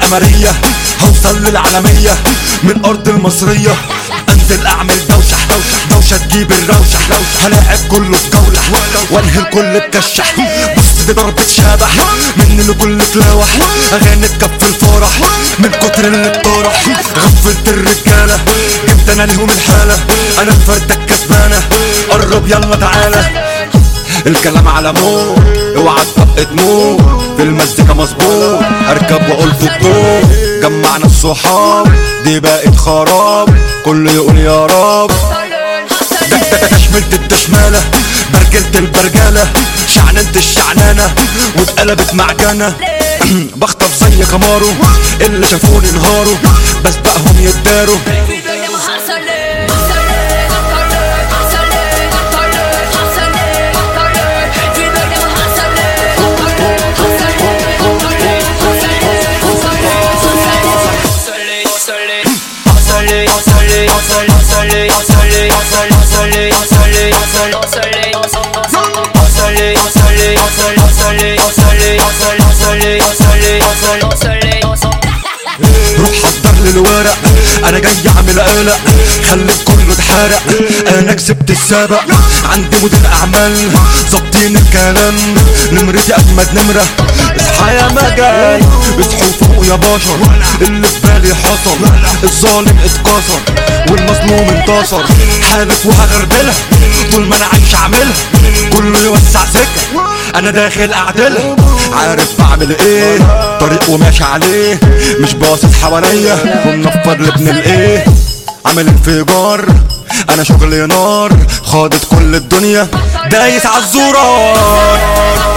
القمرية هوصل للعالمية من ارض المصرية انزل اعمل دوشة دوشة تجيب الروشة هلاعب كله في جولة وانهي الكل بكشة بص دي ضربة شبح من الكل تلاوح اغاني تكفي الفرح من كتر اللي اتطرح غفلت الرجالة جبت انا لهم الحالة انا الفردة الكسبانة قرب يلا تعالى الكلام على مو اوعى تطق دموع في المزيكا مظبوط اركب واقول في الضوء جمعنا الصحاب دي بقت خراب كله يقول يا رب تشملت التشمالة برجلت البرجالة شعننت الشعنانة واتقلبت معجنة بخطف زي كمارو اللي شافوني انهاروا بسبقهم يتداروا روح حضر لي الورق انا جاي اعمل قلق خليت كله اتحرق انا كسبت السبق عندي مدير اعمال ظابطين الكلام نمرتي اجمد نمره اصحى يا مجال اصحوا فوق يا بشر اللي في بالي حصل الظالم اتكسر والمظلوم انتصر حالف وهغربلها طول ما انا عايش اعملها كله يوسع سكه انا داخل اعدلها عارف بعمل ايه طريق وماشي عليه مش باصص حواليا ومنفض لابن الايه عامل انفجار انا شغلي نار خاضت كل الدنيا دايس عالزرار